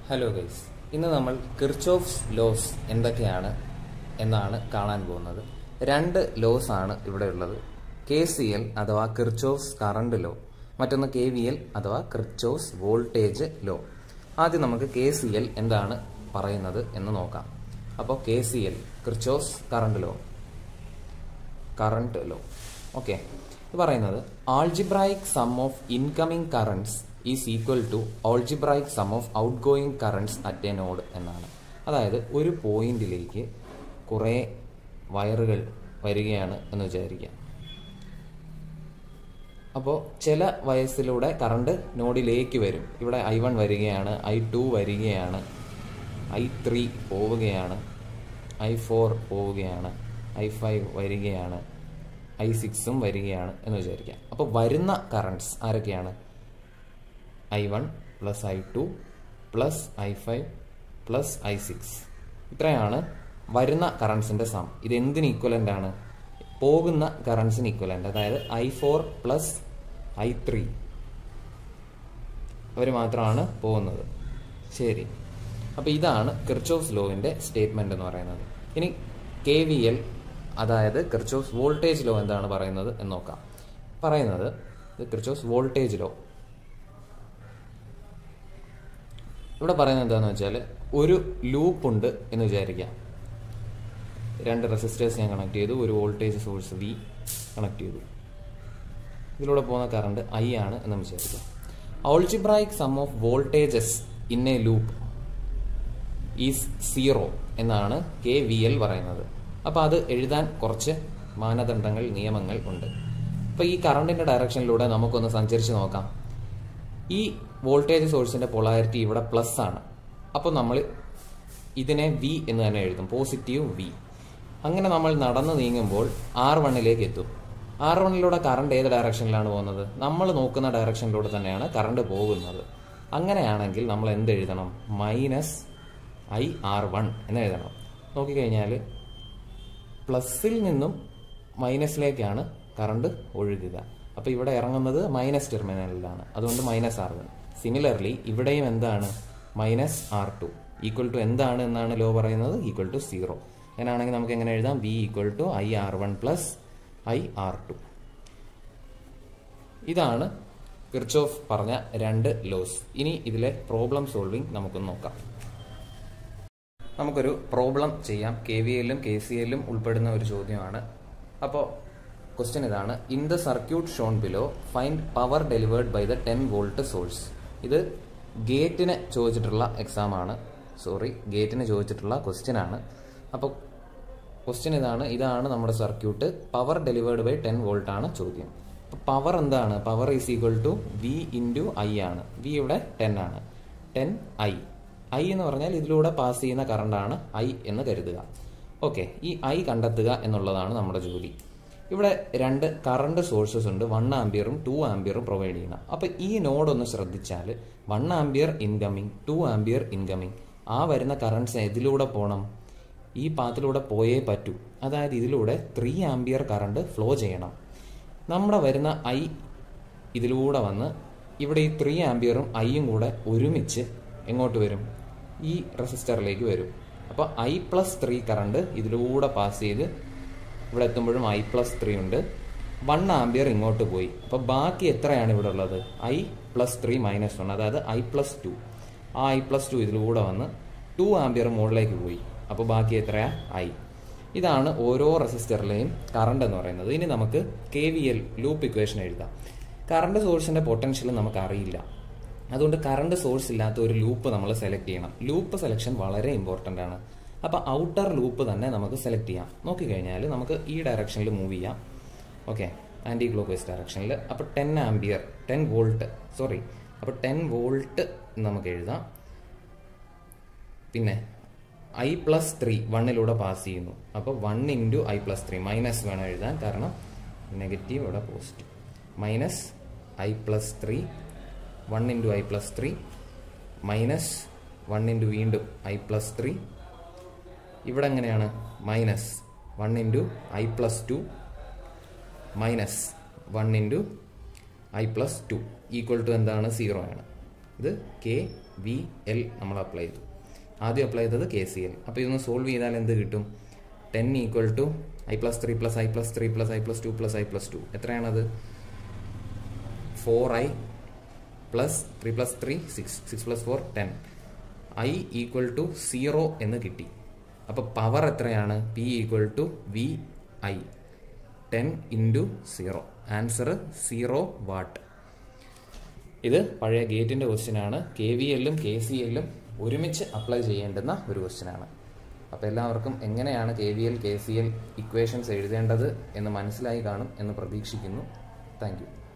hello guys ഇന്ന് നമ്മൾ Kirchhoff's loss എന്തൊക്കെയാണ് എന്നാണ് കാണാൻ പോകുന്നത് രണ്ട് ലോസ് ആണ് ഇവിടെ ഉള്ളത് കെ സി എൽ അഥവാ കിർച്ചോഫ്സ് കറണ്ട് ലോ മറ്റൊന്ന് കെ വി എൽ അഥവാ കിർച്ചോഫ്സ് വോൾട്ടേജ് ലോ ആദ്യം നമുക്ക് കെ സി എൽ എന്താണ് പറയുന്നത് എന്ന് നോക്കാം അപ്പോൾ K C L Kirchhoff's current law current law okay ഇത് പറയുന്നത് algebraic sum of incoming currents is equal to algebraic sum of outgoing currents at a node എന്നാണ് അതായത് ഒരു പോയിന്റിലേക്ക് കുറേ വയറുകൾ വരികയാണ് എന്ന് വിചാരിക്കുക അപ്പോൾ ചില വയസ്സിലൂടെ കറണ്ട് നോഡിലേക്ക് വരും ഇവിടെ ഐ വൺ വരികയാണ് ഐ ടു വരികയാണ് ഐ ത്രീ പോവുകയാണ് ഐ ഫോർ പോവുകയാണ് ഐ ഫൈവ് വരികയാണ് ഐ സിക്സും വരികയാണ് എന്ന് വിചാരിക്കാം അപ്പോൾ വരുന്ന കറണ്ട്സ് ആരൊക്കെയാണ് I one plus I two plus I five plus I six ഇത്രയാണ് വരുന്ന കറണ്ട്സിന്റെ സം ഇത് എന്തിന് ഈക്വലന്റ് ആണ് പോകുന്ന കറണ്ട്സിന് ഈക്വലന്റ് അതായത് I four plus I three അവർ മാത്രമാണ് പോകുന്നത് ശരി അപ്പോൾ ഇതാണ് കിർച്ചോഫ്സ് ലോവിന്റെ സ്റ്റേറ്റ്മെന്റ് എന്ന് പറയുന്നത് ഇനി കെ വി എൽ അതായത് കിർച്ചോഫ്സ് വോൾട്ടേജ് ലോ എന്താണ് പറയുന്നത് എന്ന് നോക്കാം പറയുന്നത് ഇത് കിർച്ചോഫ്സ് വോൾട്ടേജ് ലോ ഇവിടെ പറയുന്നത് എന്താണെന്ന് വെച്ചാൽ ഒരു ലൂപ്പ് ഉണ്ട് എന്ന് വിചാരിക്കാം രണ്ട് റെസിസ്റ്റേഴ്സ് ഞാൻ കണക്ട് ചെയ്തു ഒരു വോൾട്ടേജ് സോഴ്സ് വി കണക്ട് ചെയ്തു ഇതിലൂടെ പോകുന്ന കറണ്ട് ഐ ആണ് എന്ന് വിചാരിക്കാം algebraic sum of voltages in a loop is zero എന്നാണ് കെ വി എൽ പറയുന്നത് അപ്പോൾ അത് എഴുതാൻ കുറച്ച് മാനദണ്ഡങ്ങൾ നിയമങ്ങൾ ഉണ്ട് അപ്പോൾ ഈ കറണ്ടിന്റെ ഡയറക്ഷനിലൂടെ നമുക്കൊന്ന് സഞ്ചരിച്ച് നോക്കാം ഈ വോൾട്ടേജ് സോഴ്സിന്റെ പൊളാരിറ്റി ഇവിടെ പ്ലസ് ആണ് അപ്പോൾ നമ്മൾ ഇതിനെ വി എന്ന് തന്നെ എഴുതും പോസിറ്റീവ് വി അങ്ങനെ നമ്മൾ നടന്നു നീങ്ങുമ്പോൾ ആർ വണ്ണിലേക്ക് എത്തും ആർ വണ്ണിലൂടെ കറണ്ട് ഏത് ഡയറക്ഷനിലാണ് പോകുന്നത് നമ്മൾ നോക്കുന്ന ഡയറക്ഷനിലൂടെ തന്നെയാണ് കറണ്ട് പോകുന്നത് അങ്ങനെയാണെങ്കിൽ നമ്മൾ എന്ത് എഴുതണം മൈനസ് ഐ ആർ വൺ എന്ന് എഴുതണം നോക്കിക്കഴിഞ്ഞാൽ പ്ലസ്സിൽ നിന്നും മൈനസിലേക്കാണ് കറണ്ട് ഒഴുകുക അപ്പോൾ ഇവിടെ ഇറങ്ങുന്നത് മൈനസ് ടെർമിനലിലാണ് അതുകൊണ്ട് മൈനസ് ആർ വൺ സിമിലർലി ഇവിടെയും എന്താണ് minus R two equal to എന്താണ് എന്നാണ് ലോ പറയുന്നത് ഈക്വൽ ടു സീറോ അങ്ങനെയാണെങ്കിൽ നമുക്ക് എങ്ങനെ എഴുതാം V equal to I R one plus I R two ഇതാണ് കിർച്ചോഫ് പറഞ്ഞ രണ്ട് ലോസ് ഇനി ഇതിലെ പ്രോബ്ലം സോൾവിങ് നമുക്കൊന്ന് നോക്കാം നമുക്കൊരു പ്രോബ്ലം ചെയ്യാം കെ വി എല്ലും കെ സി എല്ലും ഉൾപ്പെടുന്ന ഒരു ചോദ്യമാണ് അപ്പോൾ ക്വസ്റ്റ്യൻ ഇതാണ് in the circuit shown below find power delivered by the ten volt source ഇത് ഗേറ്റിന് ചോദിച്ചിട്ടുള്ള എക്സാം ആണ് സോറി ഗേറ്റിന് ചോദിച്ചിട്ടുള്ള ക്വസ്റ്റ്യൻ ആണ് അപ്പോൾ ക്വസ്റ്റ്യൻ ഇതാണ് ഇതാണ് നമ്മുടെ circuit power delivered by ten volt ആണ് ചോദ്യം അപ്പോൾ പവർ എന്താണ് power is equal to V into I ആണ് വി ഇവിടെ ടെൻ ആണ് ടെൻ ഐ ഐ എന്ന് പറഞ്ഞാൽ ഇതിലൂടെ പാസ് ചെയ്യുന്ന കറണ്ടാണ് ഐ എന്ന് കരുതുക ഓക്കെ ഈ ഐ കണ്ടെത്തുക എന്നുള്ളതാണ് നമ്മുടെ ജോലി ഇവിടെ രണ്ട് കറണ്ട് സോഴ്സസ് ഉണ്ട് വൺ ആംബിയറും ടു ആംബിയറും പ്രൊവൈഡ് ചെയ്യണം അപ്പോൾ ഈ നോഡ് ഒന്ന് ശ്രദ്ധിച്ചാൽ one ampere incoming two ampere incoming ആ വരുന്ന കറണ്ട്സ് ഇതിലൂടെ പോകണം ഈ പാത്തിലൂടെ പോയേ പറ്റൂ അതായത് ഇതിലൂടെ ത്രീ ആംബിയർ കറണ്ട് ഫ്ലോ ചെയ്യണം നമ്മുടെ വരുന്ന ഐ ഇതിലൂടെ വന്ന് ഇവിടെ ഈ ത്രീ ആംബിയറും ഐയും കൂടെ ഒരുമിച്ച് എങ്ങോട്ട് വരും ഈ റെസിസ്റ്ററിലേക്ക് വരും അപ്പോൾ ഐ പ്ലസ് ത്രീ കറണ്ട് ഇതിലൂടെ പാസ് ചെയ്ത് ഇവിടെ എത്തുമ്പോഴും ഐ പ്ലസ് ത്രീ ഉണ്ട് വൺ ആംബിയർ ഇങ്ങോട്ട് പോയി അപ്പോൾ ബാക്കി എത്രയാണ് ഇവിടെ ഉള്ളത് I plus three minus one അതായത് ഐ പ്ലസ് ടു ആ ഐ പ്ലസ് ടു ഇതിലൂടെ വന്ന് ടു ആംബിയർ മുകളിലേക്ക് പോയി അപ്പോൾ ബാക്കി എത്രയാ ഐ ഇതാണ് ഓരോ റെസിസ്റ്ററിലെയും കറണ്ട് എന്ന് പറയുന്നത് ഇനി നമുക്ക് K V L loop equation എഴുതാം കറണ്ട് സോഴ്സിന്റെ പൊട്ടൻഷ്യൽ നമുക്ക് അറിയില്ല അതുകൊണ്ട് കറണ്ട് സോഴ്സ് ഇല്ലാത്ത ഒരു ലൂപ്പ് നമ്മൾ സെലക്ട് ചെയ്യണം ലൂപ്പ് സെലക്ഷൻ വളരെ ഇമ്പോർട്ടൻ്റ് ആണ് അപ്പോൾ ഔട്ടർ ലൂപ്പ് തന്നെ നമുക്ക് സെലക്ട് ചെയ്യാം നോക്കിക്കഴിഞ്ഞാൽ നമുക്ക് ഈ ഡയറക്ഷനിൽ മൂവ് ചെയ്യാം ഓക്കെ ആൻറ്റി ക്ലോക്ക് വൈസ് ഡയറക്ഷനിൽ അപ്പോൾ ten ampere ten volt sorry അപ്പോൾ ടെൻ വോൾട്ട് നമുക്ക് എഴുതാം പിന്നെ ഐ പ്ലസ് ത്രീ വണ്ണിലൂടെ പാസ് ചെയ്യുന്നു അപ്പോൾ one into I plus three minus വേണം എഴുതാൻ കാരണം നെഗറ്റീവ് ഇവിടെ positive minus I plus three one into I plus three minus one into വീണ്ടും ഐ പ്ലസ് ത്രീ ഇവിടെ എങ്ങനെയാണ് minus one into I plus two minus one into I plus two equal to എന്താണ് zero ആണ് ഇത് K V L നമ്മൾ apply ചെയ്തു ആദ്യം apply ചെയ്തത് കെ സി എൽ അപ്പോൾ ഇതൊന്ന് സോൾവ് ചെയ്താൽ എന്ത് കിട്ടും ten equal to I plus three plus I plus three plus I plus two plus I plus two എത്രയാണത് four I plus three plus three six six plus four ten I equal to zero എന്ന് കിട്ടി അപ്പോൾ power എത്രയാണ് P equal to V I ten into zero answer zero watt ഇത് പഴയ ഗേറ്റിൻ്റെ ക്വസ്റ്റ്യനാണ് K V എല്ലും കെ സി എല്ലും ഒരുമിച്ച് അപ്ലൈ ചെയ്യേണ്ടുന്ന ഒരു ക്വസ്റ്റ്യനാണ് അപ്പോൾ എല്ലാവർക്കും എങ്ങനെയാണ് K V L K C L equations എഴുതേണ്ടത് എന്ന് മനസ്സിലായി കാണും എന്ന് പ്രതീക്ഷിക്കുന്നു താങ്ക് യു